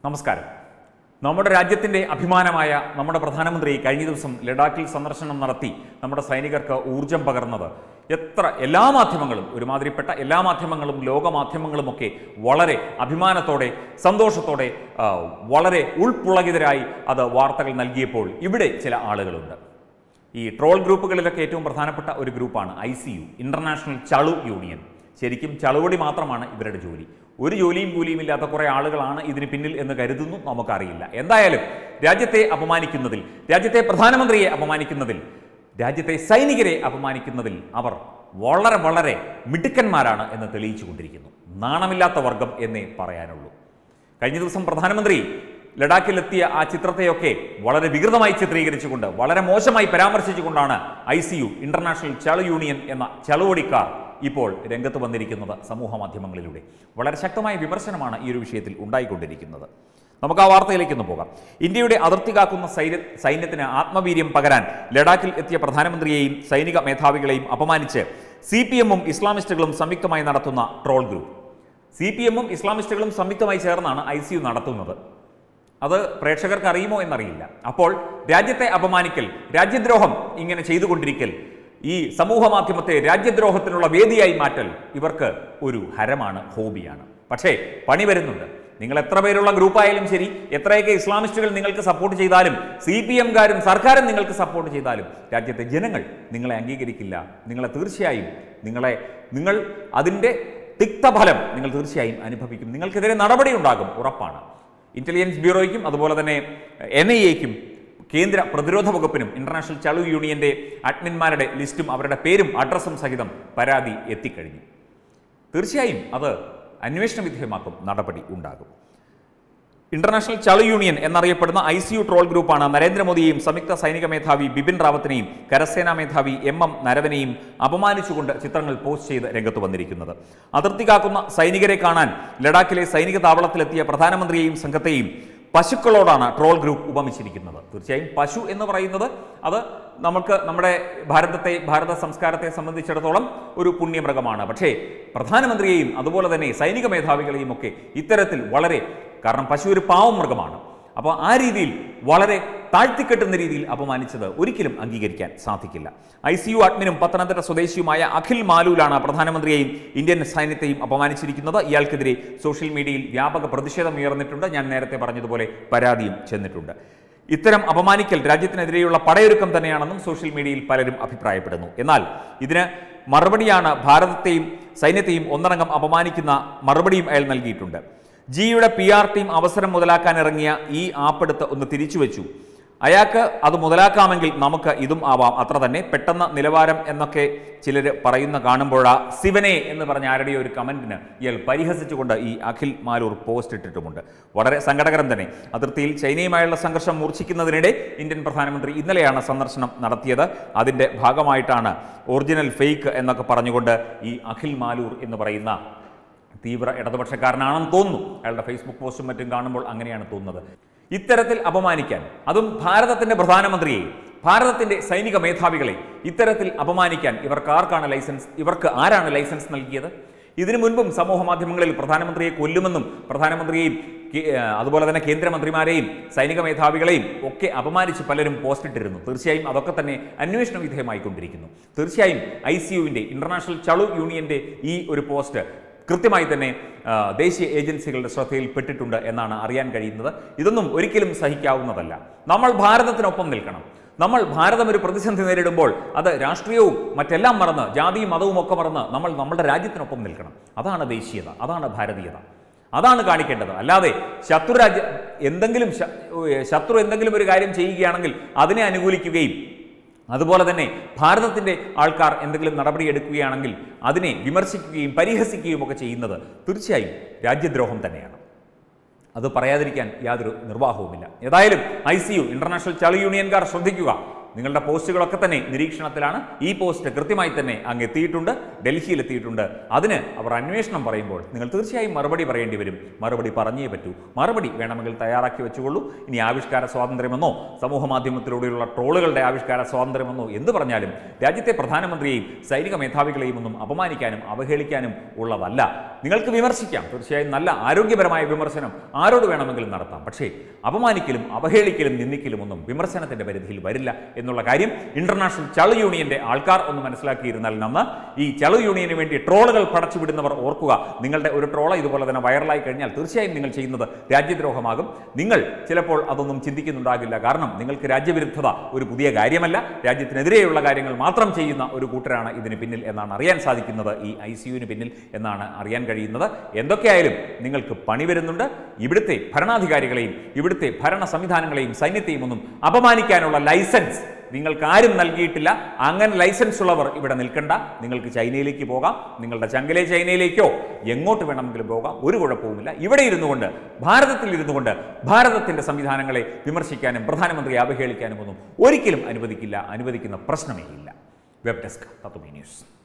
നമസ്കാരം നമ്മുടെ രാജ്യത്തിൻ്റെ അഭിമാനമായ നമ്മുടെ പ്രധാനമന്ത്രി കഴിഞ്ഞ ദിവസം ലഡാക്കിൽ സന്ദർശനം നടത്തി നമ്മുടെ സൈനികർക്ക് ഊർജം പകർന്നത് എത്ര എല്ലാ മാധ്യമങ്ങളും ഒരുമാതിരിപ്പെട്ട എല്ലാ മാധ്യമങ്ങളും ലോകമാധ്യമങ്ങളുമൊക്കെ വളരെ അഭിമാനത്തോടെ സന്തോഷത്തോടെ ആ, വളരെ ഉൾപ്പുളകിതരായി അത് വാർത്തകൾ നൽകിയപ്പോൾ ഇവിടെ ചില ആളുകളുണ്ട് ഈ ട്രോൾ ഗ്രൂപ്പുകളിലൊക്കെ ഏറ്റവും പ്രധാനപ്പെട്ട ഒരു ഗ്രൂപ്പാണ് ഐ സി യു ഇന്റർനാഷണൽ ചളു യൂണിയൻ ശരിക്കും ചളുവടി മാത്രമാണ് ഇവരുടെ ജോലി ഒരു ജോലിയും കൂലിയും ഇല്ലാത്ത കുറേ ആളുകളാണ് ഇതിന് പിന്നിൽ എന്ന് കരുതുന്നു നമുക്കറിയില്ല എന്തായാലും രാജ്യത്തെ അപമാനിക്കുന്നതിൽ രാജ്യത്തെ പ്രധാനമന്ത്രിയെ അപമാനിക്കുന്നതിൽ രാജ്യത്തെ സൈനികരെ അപമാനിക്കുന്നതിൽ അവർ വളരെ വളരെ മിടുക്കന്മാരാണ് എന്ന് തെളിയിച്ചു കൊണ്ടിരിക്കുന്നു നാണമില്ലാത്ത വർഗം എന്നേ പറയാനുള്ളൂ കഴിഞ്ഞ ദിവസം പ്രധാനമന്ത്രി ലഡാക്കിലെത്തിയ ആ ചിത്രത്തെയൊക്കെ വളരെ വികൃതമായി ചിത്രീകരിച്ചുകൊണ്ട് വളരെ മോശമായി പരാമർശിച്ചുകൊണ്ടാണ് ഐ സി യു ഇന്റർനാഷണൽ ചളു യൂണിയൻ എന്ന ചളുവടിക്കാർ ഇപ്പോൾ രംഗത്ത് വന്നിരിക്കുന്നത് സമൂഹ മാധ്യമങ്ങളിലൂടെ വളരെ ശക്തമായ വിമർശനമാണ് ഈ ഒരു വിഷയത്തിൽ ഉണ്ടായിക്കൊണ്ടിരിക്കുന്നത് നമുക്ക് ആ വാർത്തയിലേക്ക് ഒന്ന് പോകാം ഇന്ത്യയുടെ അതിർത്തി കാക്കുന്ന സൈന്യ സൈന്യത്തിന് ആത്മവീര്യം പകരാൻ ലഡാക്കിൽ എത്തിയ പ്രധാനമന്ത്രിയെയും സൈനിക മേധാവികളെയും അപമാനിച്ച് സി പി എമ്മും ഇസ്ലാമിസ്റ്റുകളും സംയുക്തമായി നടത്തുന്ന ട്രോൾ ഗ്രൂപ്പ് സി പി എമ്മും ഇസ്ലാമിസ്റ്റുകളും സംയുക്തമായി ചേർന്നാണ് ഐ സി യു നടത്തുന്നത് അത് പ്രേക്ഷകർക്ക് അറിയുമോ എന്നറിയില്ല അപ്പോൾ രാജ്യത്തെ അപമാനിക്കൽ രാജ്യദ്രോഹം ഇങ്ങനെ ചെയ്തുകൊണ്ടിരിക്കൽ ഈ സമൂഹ മാധ്യമത്തെ രാജ്യദ്രോഹത്തിനുള്ള വേദിയായി മാറ്റൽ ഇവർക്ക് ഒരു ഹരമാണ് ഹോബിയാണ് പക്ഷേ പണി വരുന്നുണ്ട് നിങ്ങൾ എത്ര പേരുള്ള ഗ്രൂപ്പായാലും ശരി എത്രയൊക്കെ ഇസ്ലാമിസ്റ്റുകൾ നിങ്ങൾക്ക് സപ്പോർട്ട് ചെയ്താലും സി പി എംകാരും സർക്കാരും നിങ്ങൾക്ക് സപ്പോർട്ട് ചെയ്താലും രാജ്യത്തെ ജനങ്ങൾ നിങ്ങളെ അംഗീകരിക്കില്ല നിങ്ങളെ തീർച്ചയായും നിങ്ങളെ നിങ്ങൾ അതിൻ്റെ തിക്തഫലം നിങ്ങൾ തീർച്ചയായും അനുഭവിക്കും നിങ്ങൾക്കെതിരെ നടപടി ഉണ്ടാകും ഉറപ്പാണ് ഇന്റലിജൻസ് ബ്യൂറോയ്ക്കും അതുപോലെ തന്നെ എൻ ഐ എക്കും കേന്ദ്ര പ്രതിരോധ വകുപ്പിനും ഇന്റർനാഷണൽ ചളു യൂണിയന്റെ അഡ്മിന്മാരുടെ ലിസ്റ്റും അവരുടെ പേരും അഡ്രസ്സും സഹിതം പരാതി എത്തിക്കഴിഞ്ഞു തീർച്ചയായും അത് അന്വേഷണ വിധേയമാക്കും നടപടി ഉണ്ടാകും ഇന്റർനാഷണൽ ചളു യൂണിയൻ എന്നറിയപ്പെടുന്ന ഐ സി യു ട്രോൾ ഗ്രൂപ്പാണ് നരേന്ദ്രമോദിയെയും സംയുക്ത സൈനിക മേധാവി ബിപിൻ റാവത്തിനെയും കരസേനാ മേധാവി എം എം നരവനെയും അപമാനിച്ചുകൊണ്ട് ചിത്രങ്ങൾ പോസ്റ്റ് ചെയ്ത് രംഗത്ത് വന്നിരിക്കുന്നത് അതിർത്തി കാക്കുന്ന സൈനികരെ കാണാൻ ലഡാക്കിലെ സൈനിക താവളത്തിലെത്തിയ പ്രധാനമന്ത്രിയെയും സംഘത്തെയും പശുക്കളോടാണ് ട്രോൾ ഗ്രൂപ്പ് ഉപമിച്ചിരിക്കുന്നത് തീർച്ചയായും പശു എന്ന് പറയുന്നത് അത് നമുക്ക് നമ്മുടെ ഭാരതത്തെ ഭാരത സംസ്കാരത്തെ സംബന്ധിച്ചിടത്തോളം ഒരു പുണ്യമൃഗമാണ് പക്ഷേ പ്രധാനമന്ത്രിയെയും അതുപോലെ തന്നെ സൈനിക മേധാവികളെയും ഒക്കെ ഇത്തരത്തിൽ വളരെ കാരണം പശു ഒരു പാവം മൃഗമാണ് അപ്പോൾ ആ രീതിയിൽ വളരെ താഴ്ത്തിക്കെട്ടുന്ന രീതിയിൽ അപമാനിച്ചത് ഒരിക്കലും അംഗീകരിക്കാൻ സാധിക്കില്ല ഐ സി യു അഡ്മിനും പത്തനംതിട്ട സ്വദേശിയുമായ അഖിൽ മാലൂലാണ് പ്രധാനമന്ത്രിയെയും ഇന്ത്യൻ സൈന്യത്തെയും അപമാനിച്ചിരിക്കുന്നത് ഇയാൾക്കെതിരെ സോഷ്യൽ മീഡിയയിൽ വ്യാപക പ്രതിഷേധം ഉയർന്നിട്ടുണ്ട് ഞാൻ നേരത്തെ പറഞ്ഞതുപോലെ പരാതിയും ചെന്നിട്ടുണ്ട് ഇത്തരം അപമാനിക്കൽ രാജ്യത്തിനെതിരെയുള്ള പടയൊരുക്കം തന്നെയാണെന്നും സോഷ്യൽ മീഡിയയിൽ പലരും അഭിപ്രായപ്പെടുന്നു എന്നാൽ ഇതിന് മറുപടിയാണ് ഭാരതത്തെയും സൈന്യത്തെയും ഒന്നടങ്കം അപമാനിക്കുന്ന മറുപടിയും അയാൾ നൽകിയിട്ടുണ്ട് ജിയുടെ പി ആർ ടീം അവസരം മുതലാക്കാൻ ഇറങ്ങിയ ഈ ആപ്പെടുത്ത് ഒന്ന് തിരിച്ചുവെച്ചു അയാൾക്ക് അത് മുതലാക്കാമെങ്കിൽ നമുക്ക് ഇതും ആവാം അത്ര തന്നെ പെട്ടെന്ന് നിലവാരം എന്നൊക്കെ ചിലർ പറയുന്ന കാണുമ്പോഴാ ശിവനെ എന്ന് പറഞ്ഞ ആരുടെയോ ഒരു കമന്റിന് ഇയാൾ പരിഹസിച്ചുകൊണ്ട് ഈ അഖിൽ മാലൂർ പോസ്റ്റ് ഇട്ടിട്ടുമുണ്ട് വളരെ സങ്കടകരം തന്നെ അതിർത്തിയിൽ ചൈനയുമായുള്ള സംഘർഷം മൂർച്ഛിക്കുന്നതിനിടെ ഇന്ത്യൻ പ്രധാനമന്ത്രി ഇന്നലെയാണ് സന്ദർശനം നടത്തിയത് അതിന്റെ ഭാഗമായിട്ടാണ് ഒറിജിനൽ ഫേക്ക് എന്നൊക്കെ പറഞ്ഞുകൊണ്ട് ഈ അഖിൽ മാലൂർ എന്ന് പറയുന്ന തീവ്ര ഇടതുപക്ഷക്കാരനാണെന്ന് തോന്നുന്നു അയാളുടെ ഫേസ്ബുക്ക് പോസ്റ്റും മറ്റും കാണുമ്പോൾ അങ്ങനെയാണ് തോന്നുന്നത് ഇത്തരത്തിൽ അപമാനിക്കാൻ അതും ഭാരതത്തിന്റെ പ്രധാനമന്ത്രിയെ ഭാരതത്തിന്റെ സൈനിക മേധാവികളെ ഇത്തരത്തിൽ അപമാനിക്കാൻ ഇവർക്ക് ആർക്കാണ് ലൈസൻസ് ഇവർക്ക് ആരാണ് ലൈസൻസ് നൽകിയത് ഇതിനു മുൻപും സമൂഹ മാധ്യമങ്ങളിൽ പ്രധാനമന്ത്രിയെ കൊല്ലുമെന്നും പ്രധാനമന്ത്രിയെയും കേ- ആ, അതുപോലെ തന്നെ കേന്ദ്രമന്ത്രിമാരെയും സൈനിക മേധാവികളെയും ഒക്കെ അപമാനിച്ച് പലരും പോസ്റ്റ് ഇട്ടിരുന്നു തീർച്ചയായും അതൊക്കെ തന്നെ അന്വേഷണ വിധേയമായിക്കൊണ്ടിരിക്കുന്നു തീർച്ചയായും ഐ സി യുവിൻ്റെ ഇന്റർനാഷണൽ ചളു യൂണിയന്റെ ഈ ഒരു പോസ്റ്റ് കൃത്യമായി തന്നെ ആ, ദേശീയ ഏജൻസികളുടെ ശ്രദ്ധയിൽപ്പെട്ടിട്ടുണ്ട് എന്നാണ് അറിയാൻ കഴിയുന്നത് ഇതൊന്നും ഒരിക്കലും സഹിക്കാവുന്നതല്ല നമ്മൾ ഭാരതത്തിനൊപ്പം നിൽക്കണം നമ്മൾ ഭാരതം ഒരു പ്രതിസന്ധി നേരിടുമ്പോൾ അത് രാഷ്ട്രീയവും മറ്റെല്ലാം മറന്ന് ജാതിയും മതവും ഒക്കെ മറന്ന് നമ്മൾ നമ്മുടെ രാജ്യത്തിനൊപ്പം നിൽക്കണം അതാണ് ദേശീയത അതാണ് ഭാരതീയത അതാണ് കാണിക്കേണ്ടത് അല്ലാതെ ശത്രു രാജ്യ എന്തെങ്കിലും ശ- ഏ, ശത്രു എന്തെങ്കിലും ഒരു കാര്യം ചെയ്യുകയാണെങ്കിൽ അതിനെ അനുകൂലിക്കുകയും അതുപോലെ തന്നെ ഭാരതത്തിന്റെ ആൾക്കാർ എന്തെങ്കിലും നടപടി എടുക്കുകയാണെങ്കിൽ അതിനെ വിമർശിക്കുകയും പരിഹസിക്കുകയും ഒക്കെ ചെയ്യുന്നത് തീർച്ചയായും രാജ്യദ്രോഹം തന്നെയാണ് അത് പറയാതിരിക്കാൻ യാതൊരു നിർവാഹവുമില്ല ഏതായാലും ഐ സി യു ഇന്റർനാഷണൽ ചളി യൂണിയൻകാർ ശ്രദ്ധിക്കുക നിങ്ങളുടെ പോസ്റ്റുകളൊക്കെ തന്നെ നിരീക്ഷണത്തിലാണ് ഈ പോസ്റ്റ് കൃത്യമായി തന്നെ അങ്ങ് എത്തിയിട്ടുണ്ട് ഡൽഹിയിൽ എത്തിയിട്ടുണ്ട് അതിന് അവർ അന്വേഷണം പറയുമ്പോൾ നിങ്ങൾ തീർച്ചയായും മറുപടി പറയേണ്ടി വരും മറുപടി പറഞ്ഞേ പറ്റൂ മറുപടി വേണമെങ്കിൽ തയ്യാറാക്കി വെച്ചുകൊള്ളൂ ഇനി ആവിഷ്കാര സ്വാതന്ത്ര്യമെന്നോ സമൂഹ മാധ്യമത്തിലൂടെയുള്ള ട്രോളുകളുടെ ആവിഷ്കാര സ്വാതന്ത്ര്യമെന്നോ എന്ത് പറഞ്ഞാലും രാജ്യത്തെ പ്രധാനമന്ത്രിയെയും സൈനിക മേധാവികളെയും ഒന്നും അപമാനിക്കാനും അവഹേളിക്കാനും ഉള്ളതല്ല നിങ്ങൾക്ക് വിമർശിക്കാം തീർച്ചയായും നല്ല ആരോഗ്യപരമായ വിമർശനം ആരോട് വേണമെങ്കിലും നടത്താം പക്ഷേ അപമാനിക്കലും അവഹേളിക്കലും നിന്ദിക്കലും ഒന്നും വിമർശനത്തിന്റെ പരിധിയിൽ വരില്ല എന്നുള്ള കാര്യം ഇന്റർനാഷണൽ ചളു യൂണിയന്റെ ആൾക്കാർ ഒന്ന് മനസ്സിലാക്കിയിരുന്നാൽ നന്ന് ഈ ചളു യൂണിയന് വേണ്ടി ട്രോളുകൾ പടച്ചുവിടുന്നവർ ഓർക്കുക നിങ്ങളുടെ ഒരു ട്രോള ഇതുപോലെ തന്നെ വൈറലായി കഴിഞ്ഞാൽ തീർച്ചയായും നിങ്ങൾ ചെയ്യുന്നത് രാജ്യദ്രോഹമാകും നിങ്ങൾ ചിലപ്പോൾ അതൊന്നും ചിന്തിക്കുന്നുണ്ടാകില്ല കാരണം നിങ്ങൾക്ക് രാജ്യവിരുദ്ധത ഒരു പുതിയ കാര്യമല്ല രാജ്യത്തിനെതിരെയുള്ള കാര്യങ്ങൾ മാത്രം ചെയ്യുന്ന ഒരു കൂട്ടരാണ് ഇതിന് പിന്നിൽ എന്നാണ് അറിയാൻ സാധിക്കുന്നത് ഈ ഐ സിയുവിന് പിന്നിൽ എന്നാണ് അറിയാൻ കഴിയുന്നത് എന്തൊക്കെയായാലും നിങ്ങൾക്ക് പണി വരുന്നുണ്ട് ഇവിടുത്തെ ഭരണാധികാരികളെയും ഇവിടുത്തെ ഭരണ സംവിധാനങ്ങളെയും സൈന്യത്തെയും ഒന്നും അപമാനിക്കാനുള്ള ലൈസൻസ് നിങ്ങൾക്ക് ആരും നൽകിയിട്ടില്ല അങ്ങനെ ലൈസൻസ് ഉള്ളവർ ഇവിടെ നിൽക്കണ്ട നിങ്ങൾക്ക് ചൈനയിലേക്ക് പോകാം നിങ്ങളുടെ ചങ്കലെ ചൈനയിലേക്കോ എങ്ങോട്ട് വേണമെങ്കിലും പോകാം ഒരു കുഴപ്പവുമില്ല ഇവിടെ ഇരുന്നു കൊണ്ട് ഭാരതത്തിൽ ഇരുന്നു കൊണ്ട് ഭാരതത്തിന്റെ സംവിധാനങ്ങളെ വിമർശിക്കാനും പ്രധാനമന്ത്രിയെ അവഹേളിക്കാനും ഒന്നും ഒരിക്കലും അനുവദിക്കില്ല അനുവദിക്കുന്ന പ്രശ്നമേ ഇല്ല വെബ് ഡെസ്ക് തത്വമി ന്യൂസ്